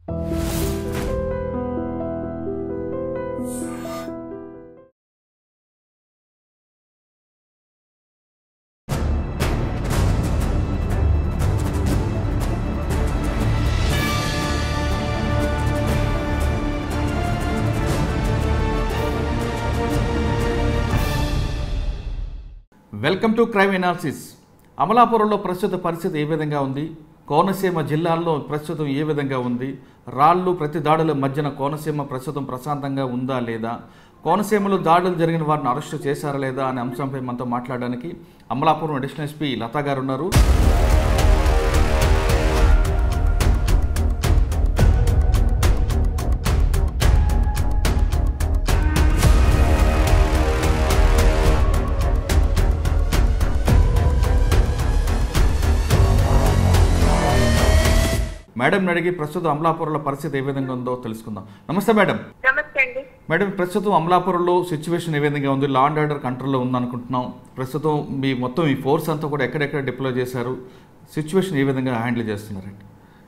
Welcome to crime analysis అమలాపురంలో ప్రస్తుత పరిస్థితి ఏ విధంగా ఉంది కోనసీమ జిల్లాల్లో ప్రస్తుతం ఏ విధంగా ఉంది రాళ్ళు ప్రతి దాడుల మధ్యన కోనసీమ ప్రస్తుతం ప్రశాంతంగా ఉందా లేదా కోనసీమలో దాడులు జరిగిన వారిని అరెస్టు చేశారా లేదా అనే అంశంపై మనతో మాట్లాడడానికి అమలాపురం అడిషనల్ ఎస్పీ లతా గారు ఉన్నారు మేడం అడిగి ప్రస్తుతం అమలాపురంలో పరిస్థితి ఏ విధంగా ఉందో తెలుసుకుందాం నమస్తే మేడం నమస్తే అండి మేడం ప్రస్తుతం అమలాపురంలో సిచ్యువేషన్ ఏ విధంగా ఉంది లా అండ్ ఆర్డర్ కంట్రోల్లో ఉందనుకుంటున్నాం ప్రస్తుతం మీ మొత్తం ఈ ఫోర్స్ అంతా కూడా ఎక్కడెక్కడ డిప్లాయ్ చేశారు సిచ్యువేషన్ ఏ విధంగా హ్యాండిల్ చేస్తున్నారండి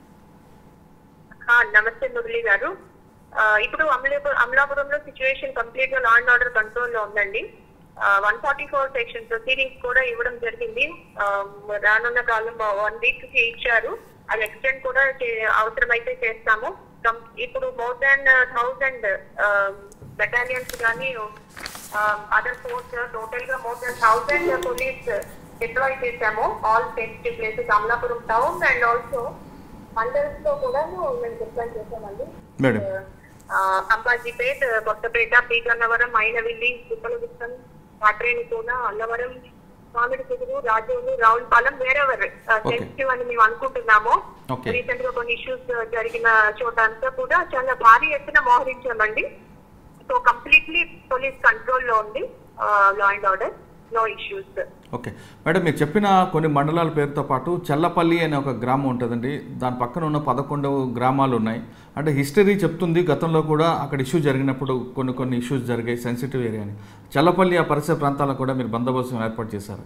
ఆ, నమస్తే మురళి గారు ఆ, ఇప్పుడు అమలాపురం అమలాపురంలో సిచ్యువేషన్ కంప్లీట్ గా లా అండ్ ఆర్డర్ కంట్రోల్ లో ఉందండి one forty four section proceedings కూడా ఇవ్వడం జరిగింది ఆ, రానున్న కాలం వన్ వీక్ కి ఇచ్చారు అది ఎక్స్టెండ్ కూడా చే- అవసరమైతే చేస్తాము కం- ఇప్పుడు మోర్ దాన్ థౌజండ్ బెటాలియన్స్ కానీ అదర్ ఫోర్స్ టోటల్ గా more than thousand police deploy చేశాము all sensitive places Amalapuram town and also mandals లో కూడా మేము డిప్లాయ్ చేసామండి మేడం ఆ, అంబాజీపేట్ కొత్తపేట పీగన్నవరం మైనవిల్లి తిప్పలగుప్తం కాట్రేనికోన అల్లవరం మామిడి పుదురు రాజోలు రావులపాలెం వేరెవర్ సెన్సిటివ్ అని మేము అనుకుంటున్నాము Okay. రీసెంట్ గా కొన్ని ఇష్యూస్ జరిగిన చోట అంతా కూడా చాలా భారీ ఎత్తున మోహరించామండి సో కంప్లీట్లీ పోలీస్ కంట్రోల్ లో ఉంది law and order no issues okay madam మీరు చెప్పిన కొన్ని మండలాల పేరుతో పాటు చెల్లపల్లి అనే ఒక గ్రామం ఉంటుందండి దాని పక్కన ఉన్న పదకొండు గ్రామాలు ఉన్నాయి అంటే హిస్టరీ చెప్తుంది గతంలో కూడా అక్కడ ఇష్యూ జరిగినప్పుడు కొన్ని కొన్ని ఇష్యూస్ జరిగాయి సెన్సిటివ్ ఏరియా అని చెల్లపల్లి ఆ పరిసర ప్రాంతాల్లో కూడా మీరు బందోబస్తు ఏర్పాటు చేశారు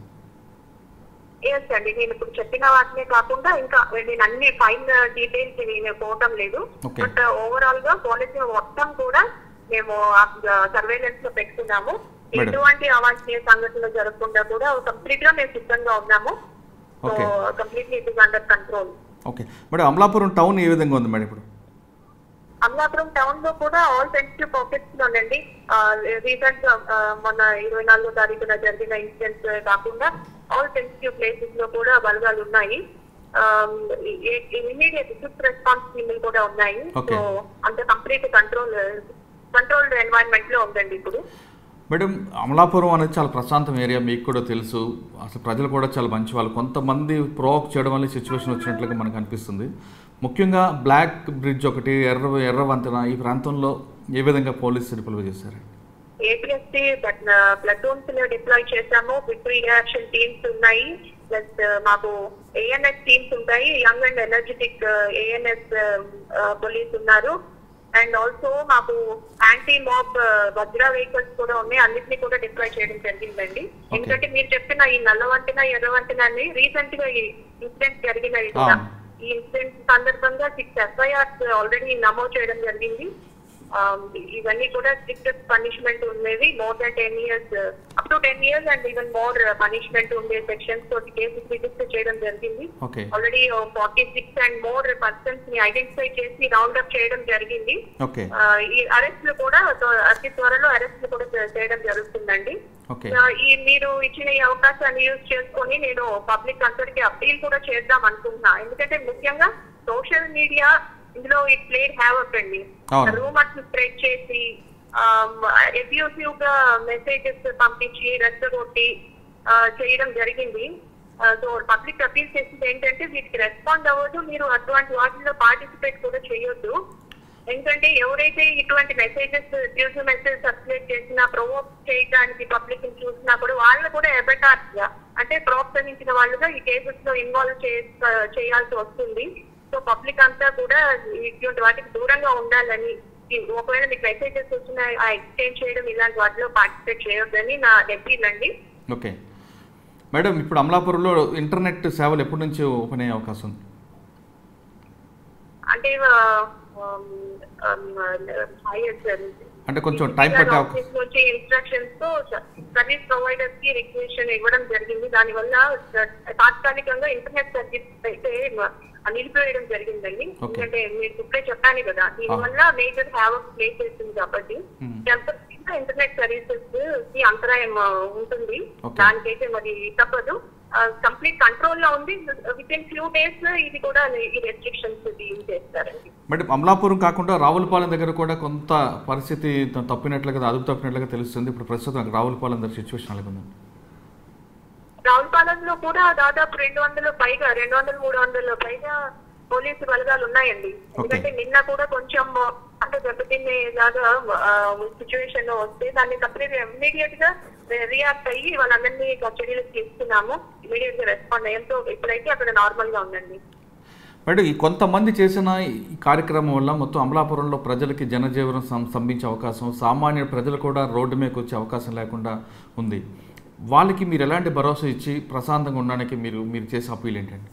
ఎస్ అండి నేను ఇప్పుడు చెప్పిన వాటినే కాకుండా ఇంకా నేను అన్ని ఫైన్ డీటెయిల్స్ నేను పోవటం లేదు Okay. బట్ ఓవరాల్ గా పాలసీ మొత్తం కూడా మేము సర్వేలెన్స్ లో పెట్టుకున్నాము Madam. ఎటువంటి అవాంఛనీయ సంఘటనలు జరగకుండా కూడా కంప్లీట్ గా మేము సిద్ధంగా ఉన్నాము so Okay. Completely it is under control okay madam Amalapuram town ఏ విధంగా ఉంది మేడం ఇప్పుడు అమలాపురం టౌన్ లో కూడా ఆల్ సెన్సిటివ్ పాకెట్స్ లోనండి రీసెంట్ మొన్న ఇరవై నాలుగో తారీఖున జరిగిన ఇన్సిడెంట్స్ కాకుండా ఆల్ సెన్సిటివ్ ప్లేసెస్ లో కూడా బలగాలు ఉన్నాయి ఇమీడియట్ క్విక్ రెస్పాన్స్ టీమ్లు కూడా ఉన్నాయి Okay. సో అంత కంప్లీట్ కంట్రోల్ కంట్రోల్డ్ ఎన్వైరన్మెంట్ లో ఉందండి ఇప్పుడు మేడం అమలాపురం అనేది చాలా ప్రశాంతం ఏరియా మీకు కూడా తెలుసు అసలు ప్రజలు కూడా చాలా మంచి వాళ్ళు కొంతమంది ప్రోవోక్ చేయడం వల్ల సిచ్యువేషన్ వచ్చినట్లుగా మనకు అనిపిస్తుంది ముఖ్యంగా బ్లాక్ బ్రిడ్జ్ ఒకటి ఎర్ర ఎర్ర వంతెన ఈ ప్రాంతంలో ఏ విధంగా పోలీసు డిప్లాయ్ చేశారు ఏపీఎస్సీ ప్లటూన్స్ డిప్లాయ్ చేశాము క్విక్ రియాక్షన్ టీమ్స్ ఉన్నాయి ప్లస్ మాకు ఏఎన్ఎస్ టీమ్స్ ఉంటాయి young and energetic ANS police ఉన్నారు అండ్ ఆల్సో మాకు యాంటీ మాబ్ వజ్రా వెహికల్స్ కూడా ఉన్నాయి అన్నిటిని కూడా డిప్లాయ్ చేయడం జరిగిందండి ఎందుకంటే మీరు చెప్పిన ఈ నల్ల వంతెన ఎర్ర వంతెన అని రీసెంట్ గా ఈ ఇన్సిడెంట్ జరిగినవి కూడా అవును. ఈ ఇన్సిడెంట్ సందర్భంగా సిక్స్ ఎఫ్ఐఆర్స్ ఆల్రెడీ నమోదు చేయడం జరిగింది Um, ఇవన్నీ కూడా స్ట్రిక్ట్ పనిష్మెంట్ ఉండేవి more than ten years up to ten years and even more punishment ఉండే సెక్షన్స్ తోటి కేసెస్ రిజిస్టర్ చేయడం జరిగింది okay already forty six and more persons ని ఐడెంటిఫై చేసి రౌండ్ అప్ చేయడం జరిగింది ఓకే ఆ, ఈ అరెస్ట్లు కూడా త్వ- అతి త్వరలో అరెస్ట్లు కూడా చే- చేయడం జరుగుతుందండి ఓకే ఆ, ఈ మీరు ఇచ్చిన ఈ అవకాశాన్ని యూజ్ చేసుకొని నేను పబ్లిక్ అందరికి అప్పీల్ కూడా చేద్దాం అనుకుంటున్నా ఎందుకంటే ముఖ్యంగా సోషల్ మీడియా ఇందులో ఈ ప్లేడ్ హ్యావ్ అప్ అండి అవును. రూమర్స్ స్ప్రెడ్ చేసి అబ్యూసివ్ గా మెసేజెస్ పంపించి రెచ్చగొట్టి ఆ, చేయడం జరిగింది సో పబ్లిక్ అపీల్ చేసింది ఏంటంటే వీటికి రెస్పాండ్ అవ్వదు మీరు అటువంటి వాటిలో పార్టిసిపేట్ కూడా చేయొద్దు ఎందుకంటే ఎవరైతే ఇటువంటి మెసేజెస్ డ్యూస్ మెసేజ్ సర్క్యులేట్ చేసినా ప్రొవోక్ చేయడానికి పబ్లిక్ చూసినా కూడా వాళ్ళు కూడా ఎబటార్స్ గా అంటే ప్రోత్సహించిన వాళ్ళుగా ఈ కేసెస్ లో ఇన్వాల్వ్ చేయాల్సి వస్తుంది సో పబ్లిక్ అంతా కూడా ఇటువంటి వాటికి దూరంగా ఉండాలని ఈ ఒకవేళ మీకు మెసేజెస్ వచ్చినా ఆ ఎక్స్చేంజ్ చేయడం ఇలాంటి వాటిలో పార్టిసిపేట్ చేయొద్దని నా అపీల్ అండి ఓకే మేడం ఇప్పుడు అమలాపురంలో ఇంటర్నెట్ సేవలు ఎప్పటి నుంచి ఓపెన్ అయ్యే అవకాశం ఉంది అంటే హైయర్ అంటే కొంచెం టైం పట్టే అవకాశం ఆఫీస్ నుంచి ఇన్స్ట్రక్షన్స్ తో సర్వీస్ ప్రొవైడర్స్ కి రిక్వెషన్ ఇవ్వడం జరిగింది దానివల్ల తాత్కాలికంగా ఇంటర్నెట్ సర్వీస్ అయితే నిలిపివేయడం జరిగిందండి Okay. ఎందుకంటే మీరు ఇప్పుడే చెప్పాను కదా దీనివల్ల మేజర్ హ్యావ్ ప్లే చేస్తుంది కాబట్టి Hmm. టెంపరీగా ఇంటర్నెట్ సర్వీసెస్ కి అంతరాయం ఆ, ఉంటుంది Okay. దానికైతే మరి తప్పదు కంప్లీట్ కంట్రోల్ లో ఉంది విత్ ఇన్ ఫ్యూ డేస్ ఇది కూడా ఈ రెస్ట్రిక్షన్స్ చేస్తారండి మేడం అమలాపురం కాకుండా రావులపాలెం దగ్గర కూడా కొంత పరిస్థితి త- తప్పినట్లుగా అదుపు తప్పినట్లుగా తెలుస్తుంది ఇప్పుడు ప్రస్తుతం రావులపాలెం దగ్గర సిచ్యువేషన్ అలాగే ఉంది రావులపాలెంలో కూడా దాదాపు రెండు వందల పైగా రెండు వందల మూడు వందల పైగా పోలీసు బలగాలు ఉన్నాయండి ఎందుకంటే నిన్న కూడా కొంచెం అంటే దెబ్బతినేలాగా సిచ్యువేషన్ వస్తే దాన్ని కంప్లీట్ ఇమీడియట్ గా రియాక్ట్ అయ్యి వాళ్ళందరినీ చర్యలు తీసుకున్నాము ఇమీడియట్ గా రెస్పాండ్ అయ్యంతో ఇప్పుడైతే అక్కడ నార్మల్ గా ఉందండి మేడం ఈ కొంతమంది చేసిన ఈ కార్యక్రమం వల్ల మొత్తం అమలాపురంలో ప్రజలకి జనజీవనం సం- స్తంభించే అవకాశం సామాన్య ప్రజలు కూడా రోడ్డు మీదకి వచ్చే అవకాశం లేకుండా ఉంది వాళ్ళకి మీరు ఎలాంటి భరోసా ఇచ్చి ప్రశాంతంగా ఉండడానికి మీరు మీరు చేసే అప్పీల్ ఏంటండి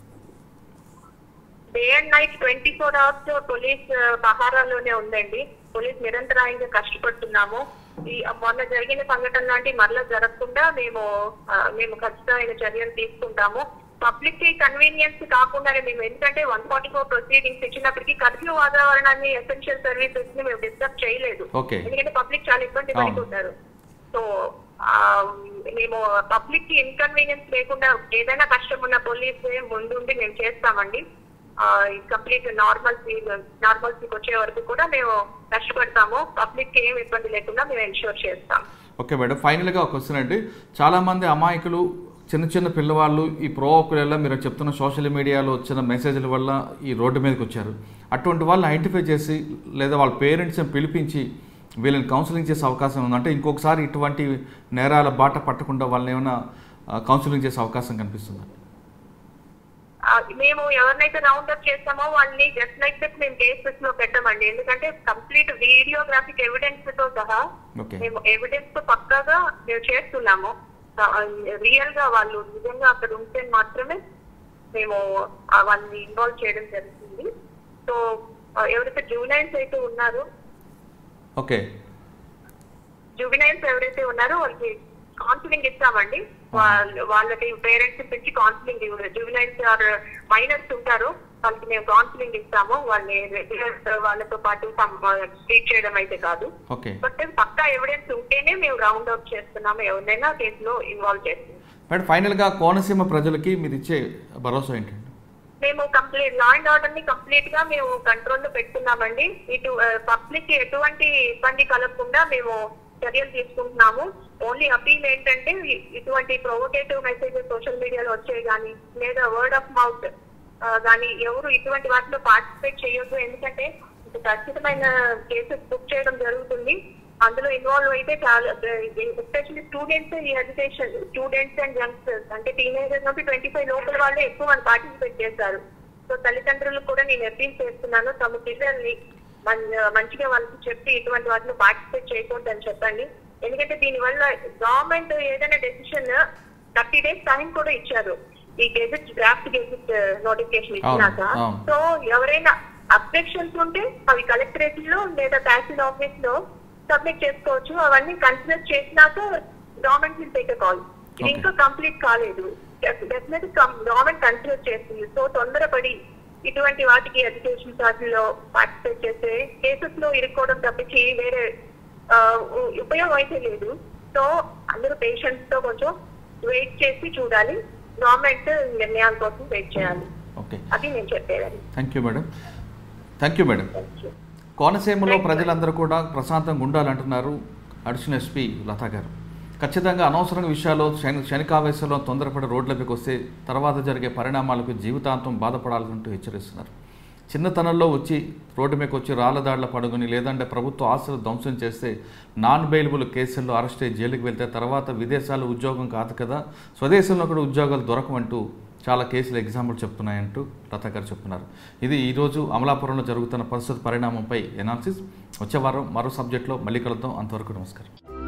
day and night twenty four hours police పహారాలోనే ఉందండి పోలీస్ నిరంతరాయంగా కష్టపడుతున్నాము ఈ మొన్న జరిగిన సంఘటన లాంటి మరలా జరగకుండా మేము ఆ, మేము ఖచ్చితమైన చర్యలు తీసుకుంటాము పబ్లిక్ కి కన్వీనియన్స్ కాకుండానే మేము ఎందుకంటే వన్ ఫార్టీ ఫోర్ ప్రొసీడింగ్స్ ఇచ్చినప్పటికీ కర్ఫ్యూ వాతావరణాన్ని ఎసెన్షియల్ సర్వీసెస్ ని మేము డిస్టర్బ్ చేయలేదు ఓకే ఎందుకంటే పబ్లిక్ చాలా ఇబ్బంది అవును. పడుతుంటారు సో ఆ, మేము పబ్లిక్ కి ఇన్కన్వీనియన్స్ లేకుండా ఏదైనా కష్టం ఉన్న పోలీస్ ముందుండి మేము చేస్తామండి కంప్లీట్ నార్మల్సీ నార్మల్సీకి వచ్చే వరకు కూడా మేము కష్టపడతాము పబ్లిక్ కి ఏం ఇబ్బంది లేకుండా మేము ఎన్షూర్ చేస్తాం ఓకే మేడం ఫైనల్గా ఒక క్వశ్చన్ అండి చాలామంది అమాయకులు చిన్న చిన్న పిల్లవాళ్ళు ఈ ప్రోవోకులలో మీరు చెప్తున్న సోషల్ మీడియాలో వచ్చిన మెసేజ్ల వల్ల ఈ రోడ్డు మీదకి వచ్చారు అటువంటి వాళ్ళని ఐడెంటిఫై చేసి లేదా వాళ్ళ పేరెంట్స్ని పిలిపించి వీళ్ళని కౌన్సిలింగ్ చేసే అవకాశం ఉంది అంటే ఇంకొకసారి ఇటువంటి నేరాల బాట పట్టకుండా వాళ్ళని ఏమైనా కౌన్సిలింగ్ చేసే అవకాశం కనిపిస్తుందా ఆ, మేము ఎవరినైతే రౌండ్ అప్ చేస్తామో వాళ్ళని జస్ట్ లైక్ దట్ మేము కేసెస్ లో పెట్టమండి ఎందుకంటే కంప్లీట్ వీడియోగ్రాఫిక్ ఎవిడెన్స్ తో సహా ఓకే మేము ఎవిడెన్స్ తో పక్కాగా మేము చేస్తున్నాము రియల్ గా వాళ్ళు నిజంగా అక్కడ ఉంటే మాత్రమే మేము ఆ వాళ్ళని ఇన్వాల్వ్ చేయడం జరుగుతుంది సో ఎవరైతే జూనైన్స్ అయితే ఉన్నారో ఓకే జువినైన్స్ ఎవరైతే ఉన్నారో వాళ్ళకి కౌన్సిలింగ్ ఇస్తామండి వాళ్ళ వాళ్ళకి పేరెంట్స్ పిలిచి కౌన్సిలింగ్ జువినైన్స్ ఆర్ మైనర్స్ ఉంటారు వాళ్ళకి మేము కౌన్సిలింగ్ ఇస్తాము వాళ్ళని రెగ్యులర్ వాళ్ళతో పాటు ట్రీట్ చేయడం అయితే కాదు ఓకే బట్ పక్కా ఎవిడెన్స్ ఉంటేనే మేము రౌండ్ అవుట్ చేస్తున్నాము ఎవరినైనా కేసులో ఇన్వాల్వ్ చేస్తున్నాం మేడం ఫైనల్గా కోనసీమ ప్రజలకి మీరు ఇచ్చే భరోసా ఏంటండి మేము కంప్లీట్ లా అండ్ ఆర్డర్ ని కంప్లీట్ గా మేము కంట్రోల్ లో పెట్టుకున్నామండి ఇటు పబ్లిక్ కి ఎటువంటి ఇబ్బంది కలగకుండా మేము చర్యలు తీసుకుంటున్నాము ఓన్లీ అపీల్ ఏంటంటే ఇ- ఇటువంటి ప్రొవోకేటివ్ మెసేజెస్ సోషల్ మీడియాలో వచ్చాయి కానీ లేదా వర్డ్ ఆఫ్ మౌత్ కానీ ఎవరు ఇటువంటి వాటిలో పార్టిసిపేట్ చేయొద్దు ఎందుకంటే ఇది ఖచ్చితమైన కేసెస్ బుక్ చేయడం జరుగుతుంది అందులో ఇన్వాల్వ్ అయితే చాలా ఎస్పెషల్లీ స్టూడెంట్స్ ఈ ఎడ్యుకేషన్ స్టూడెంట్స్ అండ్ యంగ్స్టర్స్ అంటే టీనేజర్ నుంచి ట్వంటీ ఫైవ్ లోపల వాళ్ళే ఎక్కువ మంది పార్టిసిపేట్ చేశారు సో తల్లిదండ్రులకు కూడా నేను అపీల్ చేస్తున్నాను తమ పిల్లల్ని మం- మంచిగా వాళ్ళకి చెప్పి ఇటువంటి వాటిలో పార్టిసిపేట్ చేయకూడదు అని చెప్పండి ఎందుకంటే దీనివల్ల గవర్నమెంట్ ఏదైనా డెసిషన్ థర్టీ డేస్ టైం కూడా ఇచ్చారు ఈ గెజెట్ డ్రాఫ్ట్ గెజెట్ నోటిఫికేషన్ ఇచ్చినాక అవును. సో ఎవరైనా అబ్జెక్షన్స్ ఉంటే అవి కలెక్టరేట్ లో లేదా తహసీల్ ఆఫీస్ లో సబ్మిట్ చేసుకోవచ్చు అవన్నీ కన్సిడర్ చేసినాక గవర్నమెంట్ విల్ టేక్ కాల్ ఇది Okay. ఇంకా కంప్లీట్ కాలేదు డెఫినెట్ గవర్నమెంట్ కన్సిడర్ చేస్తుంది సో తొందరపడి ఇటువంటి వాటికి ఎడ్యుకేషన్ వాటిలో పార్టిసిపేట్ చేస్తే కేసెస్ లో ఇరుక్కోవడం తప్పించి వేరే ఆ, ఉ- ఉపయోగం అయితే లేదు సో అందరూ పేషెంట్స్ తో కొంచెం వెయిట్ చేసి చూడాలి గవర్నమెంట్ నిర్ణయాల కోసం వెయిట్ చేయాలి ఓకే అది నేను చెప్పేదాన్ని thank you madam thank you madam thank you కోనసీమలో ప్రజలందరూ కూడా ప్రశాంతంగా ఉండాలంటున్నారు అడిషనల్ ఎస్పీ లతా గారు ఖచ్చితంగా అనవసరమైన విషయాల్లో శని శనికావేశంలో తొందరపడి రోడ్లపైకి వస్తే తర్వాత జరిగే పరిణామాలకు జీవితాంతం బాధపడాలంటూ హెచ్చరిస్తున్నారు చిన్నతనంలో వచ్చి రోడ్డు మీదకి వచ్చి రాళ్ల దాడుల పడుకుని లేదంటే ప్రభుత్వ ఆస్తులు ధ్వంసం చేస్తే నాన్ బెయిలబుల్ కేసుల్లో అరెస్ట్ అయ్యి జైలుకి వెళ్తే తర్వాత విదేశాల్లో ఉద్యోగం కాదు కదా స్వదేశంలో కూడా ఉద్యోగాలు దొరకమంటూ చాలా కేసులు ఎగ్జాంపుల్ చెప్తున్నాయంటూ లతా గారు చెప్తున్నారు ఇది ఈరోజు అమలాపురంలో జరుగుతున్న పరిస్థితి పరిణామంపై ఎనాలిసిస్ వచ్చే వారం మరో సబ్జెక్ట్లో మళ్ళీ కలుద్దాం అంతవరకు నమస్కారం